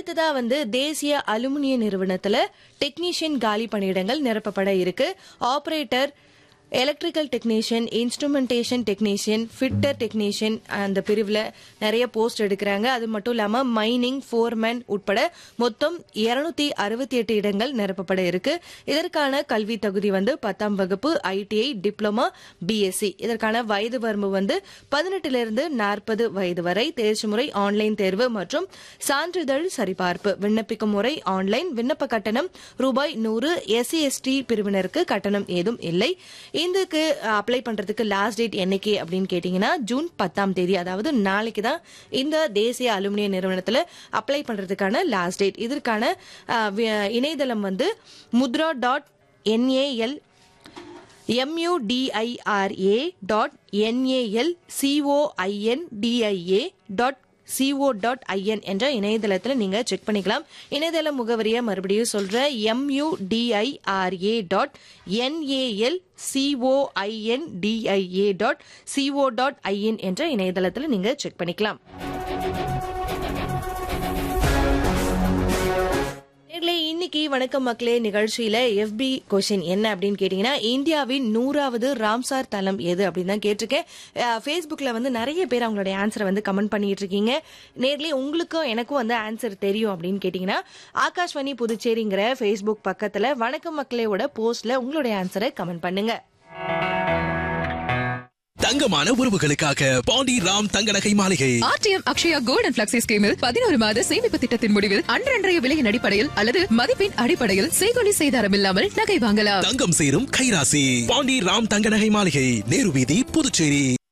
அடுத்ததா வந்து தேசிய அலுமினிய நிறுவனத்துல டெக்னீஷியன் காலி பணியிடங்கள் நிரப்பப்பட இருக்கு operator electrical technician instrumentation technician fitter technician அந்த பிரிவில் நிறைய போஸ்ட் எடுக்கிறாங்க அது மட்டும் இல்லாமல் மைனிங் ஃபோர்மேன் உட்பட மொத்தம் இருநூத்தி அறுபத்தி எட்டு இடங்கள் நிரப்பப்பட இருக்கு இதற்கான கல்வி தகுதி வந்து பத்தாம் வகுப்பு ஐடிஐ டிப்ளமா பிஎஸ்சி இதற்கான வயது வரம்பு வந்து பதினெட்டிலிருந்து நாற்பது வயது வரை தேர்ச்சி முறை ஆன்லைன் தேர்வு மற்றும் சான்றிதழ் சரிபார்ப்பு விண்ணப்பிக்கும் முறை ஆன்லைன் விண்ணப்ப கட்டணம் ரூபாய் நூறு எஸ்சி எஸ்டி பிரிவினருக்கு கட்டணம் ஏதும் இல்லை இதுக்கு அப்ளை பண்றதுக்கு லாஸ்ட் டேட் என்னைக்கு அப்படின்னு கேட்டீங்கன்னா ஜூன் பத்தாம் தேதி அதாவது நாளைக்கு தான் இந்த தேசிய அலுமினிய நிறுவனத்துல அப்ளை பண்றதுக்கான லாஸ்ட் டேட் இதற்கான அஹ், வி- இணையதளம் வந்து Mudra dot NAL MUDIRA dot NAL COINDIA dot CO dot IN என்ற இணையதளத்தில் நீங்க செக் பண்ணிக்கலாம் இணையதள முகவரியை மறுபடியும் சொல்றேன் MUDIRA dot NAL COIN DIA dot CO dot IN என்ற இணையதளத்தில் நீங்க செக் பண்ணிக்கலாம் நேர்களே இன்னைக்கு வணக்கம் மக்களே நிகழ்ச்சியில எஃபி கொஷின் என்ன அப்படின்னு கேட்டீங்கன்னா இந்தியாவின் நூறாவது ராம்சார் தலம் எது அப்படின்னு தான் கேட்டிருக்கேன் ஃபேஸ்புக்ல வந்து நிறைய பேர் அவங்களுடைய ஆன்சரை வந்து கமெண்ட் பண்ணிட்டு இருக்கீங்க நேர்லயே உங்களுக்கும் எனக்கும் வந்து ஆன்சர் தெரியும் அப்படின்னு கேட்டீங்கன்னா ஆகாஷ்வாணி புதுச்சேரிங்கிற ஃபேஸ்புக் பக்கத்துல வணக்கம் மக்களேவோட போஸ்ட்ல உங்களுடைய ஆன்சரை கமெண்ட் பண்ணுங்க தங்கமான உறவுகளுக்காக பாண்டி ராம் தங்க நகை மாளிகை RTM Akshaya gold and flexi ஸ்கீமில் பதினோரு மாத சேமிப்பு திட்டத்தின் முடிவில் அன்றன்றைய விலையின் அடிப்படையில் அல்லது மதிப்பின் அடிப்படையில் செய்கொலி செய்தாரம் இல்லாமல் நகை வாங்கலாம் தங்கம் சேரும் கைராசி பாண்டி ராம் தங்க நகை மாளிகை நேரு வீதி புதுச்சேரி